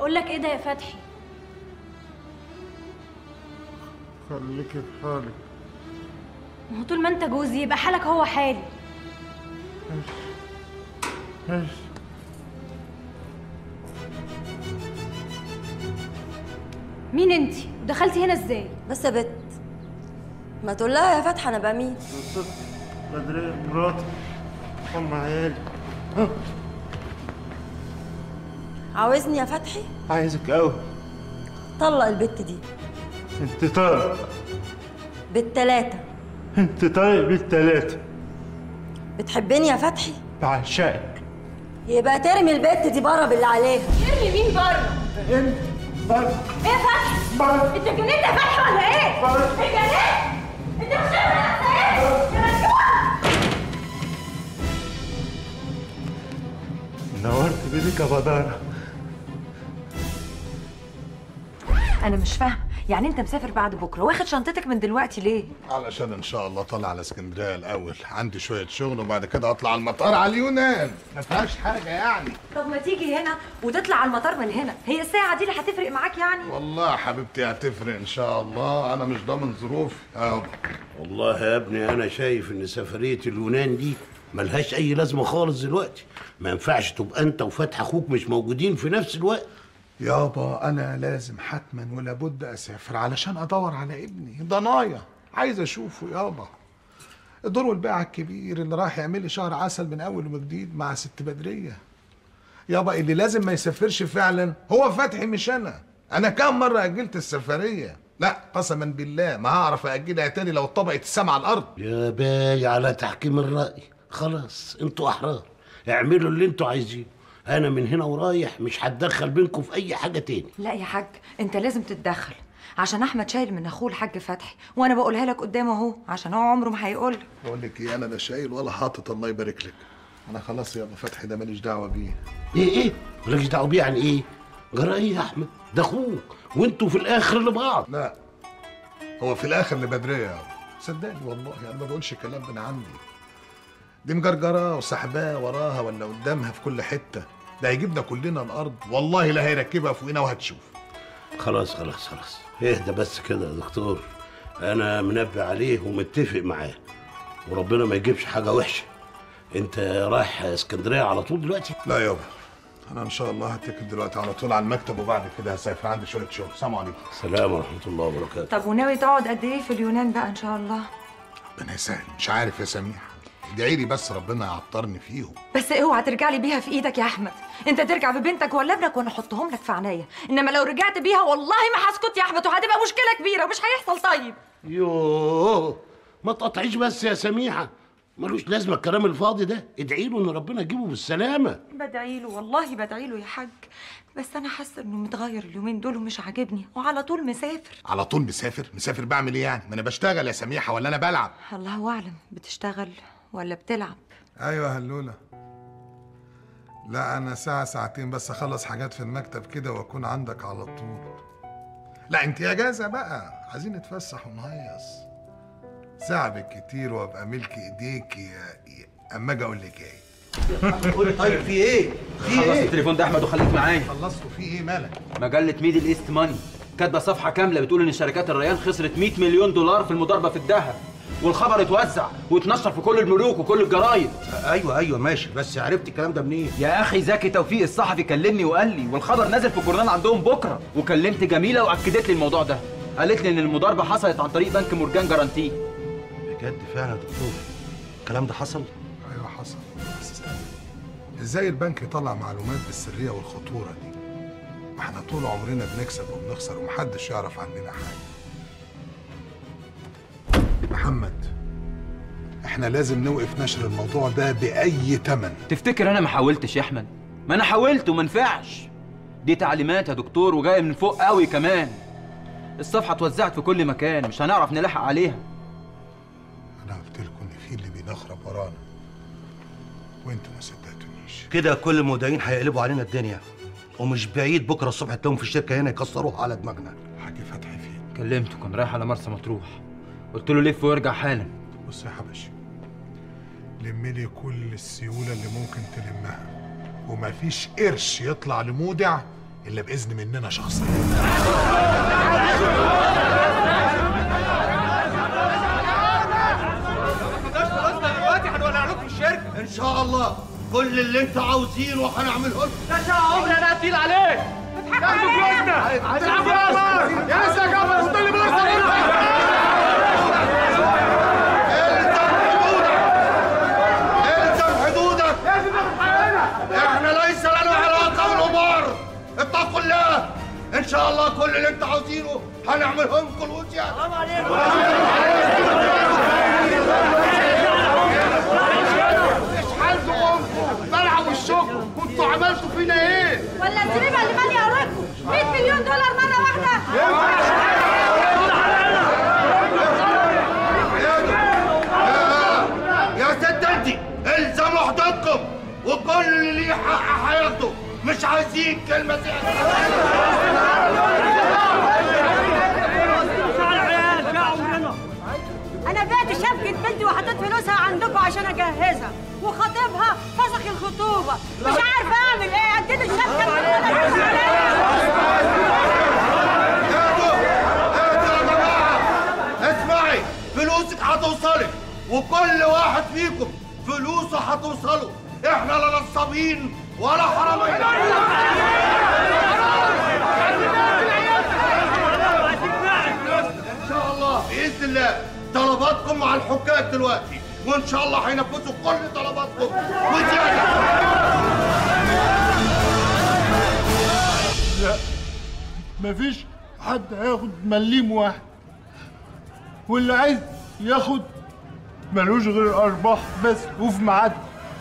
بقول لك ايه ده يا فتحي خليكي في حالك ما هو طول ما انت جوزي يبقى حالك هو حالي ماشي مين انت ودخلتي هنا ازاي بس يا بت ما تقول لها يا فتحي انا بقى مين الست بدرية مراتي ام عيالي عاوزني يا فتحي عايزك قوي طلق البت دي انت طالق بالتلاتة انت طالق بالتلاتة بتحبني يا فتحي بعشقك يبقى ترمي البت دي بره باللي عليها ارمي مين بره انت بره ايه يا فتحي بره انت اتجننت يا فتحي ولا ايه بره اتجننت انت مش فاهم ايه يا مجنون نورت بيدك يا بدارة انا مش فاهمه يعني انت مسافر بعد بكره واخد شنطتك من دلوقتي ليه علشان ان شاء الله طالع على اسكندريه الاول عندي شويه شغل وبعد كده اطلع على المطار على اليونان ما فيهاش حاجه يعني طب ما تيجي هنا وتطلع على المطار من هنا هي الساعه دي اللي هتفرق معاك يعني والله حبيبتي هتفرق ان شاء الله انا مش ضامن ظروفي يابا والله يا ابني انا شايف ان سفريه اليونان دي ملهاش اي لازمه خالص دلوقتي ما ينفعش تبقى انت وفتح اخوك مش موجودين في نفس الوقت يابا انا لازم حتما ولا بد اسافر علشان ادور على ابني ضنايا عايز اشوفه يابا الدور والبيعة الكبير اللي راح يعمل لي شهر عسل من اول وجديد مع ست بدريه يابا اللي لازم ما يسافرش فعلا هو فتحي مش انا انا كام مره اجلت السفريه لا قسما بالله ما هعرف اجلها تاني لو اتطبقت السما على الارض يا باي على تحكيم الراي خلاص انتوا احرار اعملوا اللي انتوا عايزينه انا من هنا ورايح مش هتدخل بينكم في اي حاجه تاني لا يا حاج انت لازم تتدخل عشان احمد شايل من اخوه الحاج فتحي وانا بقولها لك قدامه اهو عشان هو عمره ما هيقول لك بقول لك ايه انا لا شايل ولا حاطط الله يبارك لك انا خلاص يابا فتحي ده ماليش دعوه بيه ايه ايه مالكش دعوه بيه يعني ايه جرى ايه يا احمد ده اخوك وانتوا في الاخر لبعض لا هو في الاخر لبدريه يابا صدقني والله انا ما بقولش الكلام ده انا عندي دي مجرجره وسحباه وراها ولا قدامها في كل حته ده هيجيبنا كلنا الارض والله لا هيركبها فوقنا وهتشوف خلاص خلاص خلاص اهدى بس كده يا دكتور انا منبه عليه ومتفق معاه وربنا ما يجيبش حاجه وحشه انت رايح اسكندريه على طول دلوقتي لا يابا انا ان شاء الله هتكل دلوقتي على طول على المكتب وبعد كده هسافر عندي شويه شغل سلام عليكم سلام ورحمه الله وبركاته طب وناوي تقعد قد ايه في اليونان بقى ان شاء الله ربنا يسهل مش عارف يا سميح ادعي لي بس ربنا يعطرني فيهم بس اوعى ترجع لي بيها في ايدك يا احمد انت ترجع ببنتك ولا ابنك وانا احطهم لك في عينيا انما لو رجعت بيها والله ما هسكت يا احمد وهتبقى مشكله كبيره ومش هيحصل طيب يوه ما تقطعيش بس يا سميحه ملوش لازمه الكلام الفاضي ده ادعي له ان ربنا يجيبه بالسلامه بدعي له والله بدعي له يا حاج بس انا حاسه انه متغير اليومين دول ومش عاجبني وعلى طول مسافر على طول مسافر مسافر بعمل ايه يعني ما انا بشتغل يا سميحه ولا انا بلعب الله اعلم بتشتغل ولا بتلعب ايوه هلوله لا انا ساعه ساعتين بس اخلص حاجات في المكتب كده واكون عندك على طول لا انت اجازه بقى عايزين نتفسح ونهيص ساعه بالكتير وابقى ملك ايديك يا يا- اما اجي اقول لك ايه قول طيب في ايه؟ في خلص ايه؟ التليفون ده احمد وخليك معايا خلصتوا في ايه مالك مجله ميدل ايست ماني كاتبه صفحه كامله بتقول ان شركات الريان خسرت 100 مليون دولار في المضاربه في الذهب والخبر اتوزع واتنشر في كل الملوك وكل الجرايد ايوه ايوه ماشي بس عرفت الكلام ده منين؟ يا اخي زكي توفيق الصحفي كلمني وقال لي والخبر نازل في الجورنال عندهم بكره وكلمت جميله واكدت لي الموضوع ده قالت لي ان المضاربه حصلت عن طريق بنك مورجان جارانتي بجد فعلا يا دكتور الكلام ده حصل؟ ايوه حصل بس ازاي البنك يطلع معلومات بالسريه والخطوره دي ما احنا طول عمرنا بنكسب وبنخسر ومحدش يعرف عننا حاجه محمد احنا لازم نوقف نشر الموضوع ده باي تمن تفتكر انا ما حاولتش يا احمد ما انا حاولت وما نفعش دي تعليمات يا دكتور وجايه من فوق قوي كمان الصفحه اتوزعت في كل مكان مش هنعرف نلحق عليها انا قلت لكم ان في اللي بينخرب ورانا وانتوا ما صدقتونيش كده كل المدعين هيقلبوا علينا الدنيا ومش بعيد بكره الصبح تلاقيهم في الشركه هنا يكسروها على دماغنا حاج فتحي فين كلمته كان رايح على مرسى مطروح قلت له لف وارجع حالا بص يا حبشي لم لي كل السيوله اللي ممكن تلمها ومفيش قرش يطلع لمودع الا باذن مننا شخصيا ان شاء الله كل اللي انت عاوزينه هنعمله لكم الزم حدودك احنا ليس لنا علاقه بالقمار اتقوا الله ان شاء الله كل اللي انت عاوزينه هنعملهم كل يعني ولا الزريبه اللي ماليه اوراقكم 100 مليون دولار مره واحده يا ست انت الزموا حدودكم وكل اللي ليه حق هياخده مش عايزين كلمه زياده انا بعت شبكه بنتي وحطيت فلوسها عندكم عشان اجهزها وخطيبها فسخ الخطوبه مش عارفه اعمل ايه اديت الشبكه اهدوا اهدوا يا جماعه اسمعي فلوسك هتوصلك وكل واحد فيكم فلوسه هتوصله احنا لا نصابين ولا حراميه ان شاء الله باذن الله طلباتكم مع الحكام دلوقتي وان شاء الله هينفذوا كل طلباتكم وزياده لا مفيش حد هياخد مليم واحد واللي عايز ياخد ملوش غير الارباح بس وفي ميعاد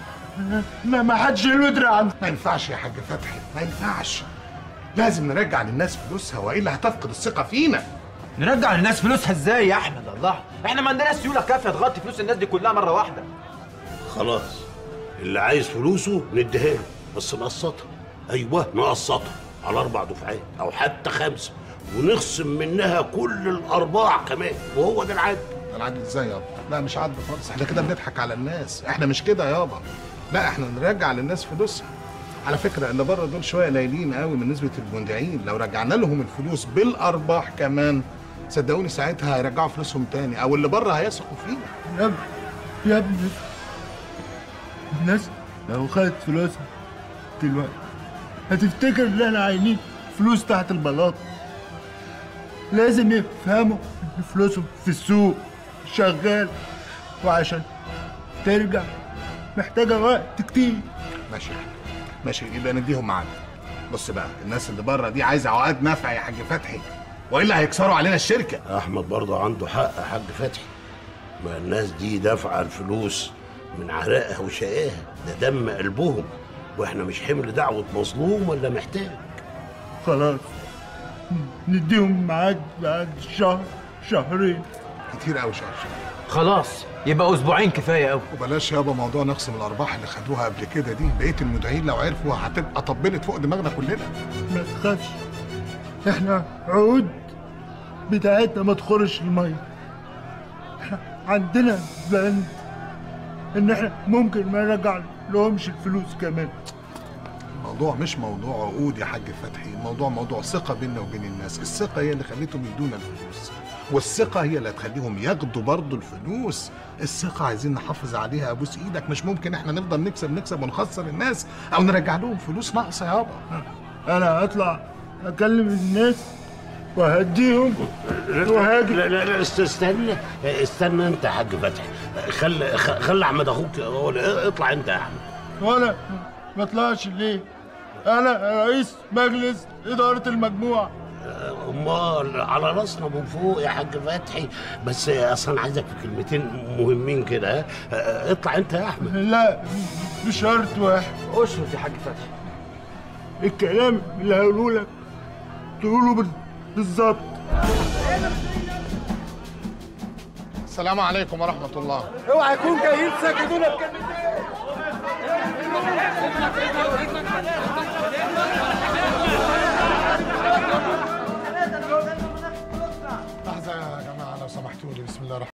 ما ما حدش له دراع عنه ما ينفعش يا حاج فتحي ما ينفعش لازم نرجع للناس فلوسها والا هتفقد الثقه فينا نرجع للناس فلوسها ازاي يا احمد الله احنا ما عندناش سيوله كافيه تغطي فلوس الناس دي كلها مره واحده خلاص اللي عايز فلوسه نديها له بس نقسطها ايوه نقسطها على اربع دفعات او حتى خمسه ونخصم منها كل الارباع كمان وهو ده العدل العدل ازاي يابا لا مش عدل خالص احنا كده بنضحك على الناس احنا مش كده يابا لا احنا نرجع للناس فلوسها على فكره اللي بره دول شويه قليلين قوي من نسبه المودعين لو رجعنا لهم الفلوس بالارباح كمان صدقوني ساعتها هيرجعوا فلوسهم تاني او اللي بره هيثقوا فينا يا ابني يا ابني الناس لو خدت فلوسها دلوقتي هتفتكر ان احنا عاينين فلوس تحت البلاط لازم يفهموا ان فلوسهم في السوق شغال وعشان ترجع محتاجة وقت كتير ماشي ماشي يبقى نديهم معانا بص بقى الناس اللي بره دي عايزه عقد نفع يا حاج فتحي والا هيكسروا علينا الشركه احمد برضه عنده حق يا حاج فتحي ما الناس دي دافعه الفلوس من عرقها وشقاها ده دم قلبهم واحنا مش حمل دعوه مظلوم ولا محتاج خلاص نديهم ميعاد بعد شهر شهرين كتير قوي شهر شهر خلاص يبقى اسبوعين كفايه قوي وبلاش يابا موضوع نقسم الارباح اللي خدوها قبل كده دي بقيه المدعين لو عرفوا هتبقى طبلت فوق دماغنا كلنا ما تخافش احنا عقود بتاعتنا ما تخرش الميه احنا عندنا بند ان احنا ممكن ما نرجع لهمش الفلوس كمان الموضوع مش موضوع عقود يا حاج فتحي الموضوع موضوع ثقة بيننا وبين الناس الثقة هي اللي خليتهم يدونا الفلوس والثقة هي اللي هتخليهم ياخدوا برضو الفلوس الثقة عايزين نحافظ عليها ابوس ايدك مش ممكن احنا نفضل نكسب نكسب ونخسر الناس او نرجع لهم فلوس ناقصة يابا انا هطلع اكلم الناس وهديهم وهاجي لا لا لا است- استنى استنى انت يا حاج فتحي خلي خ- خلي احمد اخوك هو اللي- اطلع انت يا احمد وانا ما اطلعش ليه انا رئيس مجلس اداره المجموعه امال على راسنا من فوق يا حاج فتحي بس اصلا عايزك في كلمتين مهمين كده ها؟ اطلع انت يا احمد لا بشرط واحد اشرف يا حاج فتحي الكلام اللي هقوله لك تقوله بال- بالظبط السلام عليكم ورحمة الله اوعى يكون جايين ساكتونا بكلمتين لحظة يا جماعة لو سمحتوا لي بسم الله الرحمن